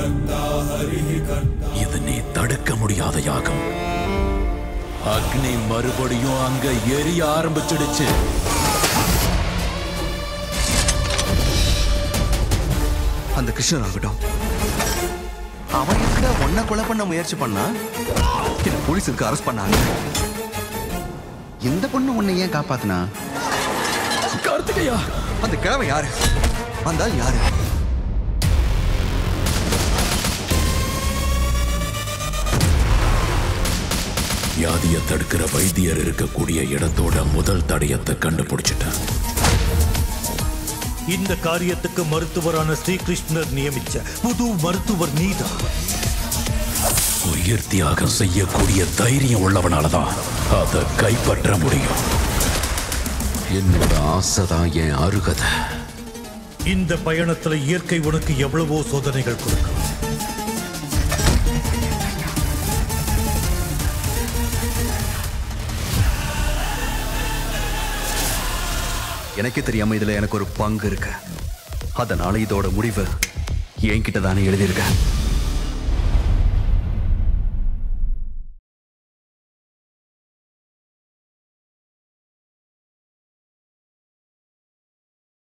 இது நீ தடுக்க முடியாத யாகம் அக்னி மறுபடியும் அங்க எரிய ஆரம்பிச்சிடுச்சு அந்த கிருஷ்ணன் ஆகட்டும் அவன் எதுக்கு ஒன்ன கொலை பண்ண முயற்சி பண்ணா என்ன போலீஸுக்கு அரெஸ்ட் பண்ணாங்க இந்த பொண்ணு உன்னை ஏன் காப்பாத்துனா கார்த்திகையா அந்த கிழமை யாரு அந்த ஆள் யாரு வியாதியை தடுக்கிற வைத்தியர் இருக்கக்கூடிய இடத்தோட முதல் தடயத்தை கண்டுபிடிச்சிட்டேன் இந்த காரியத்துக்கு மருத்துவரான ஸ்ரீகிருஷ்ணர் நியமிச்ச புது மருத்துவர் நீதான் உயிர் தியாகம் செய்யக்கூடிய தைரியம் உள்ளவனாலதான் அதை கைப்பற்ற முடியும் என்னோட ஆசைதான் என் அருகதை இந்த பயணத்துல இயற்கை உனக்கு எவ்வளவோ சோதனைகள் கொடுக்கும் எனக்கே தெரியாம இதுல எனக்கு ஒரு பங்கு இருக்கு அதனால இதோட முடிவு என்கிட்ட தானே எழுதியிருக்கேன்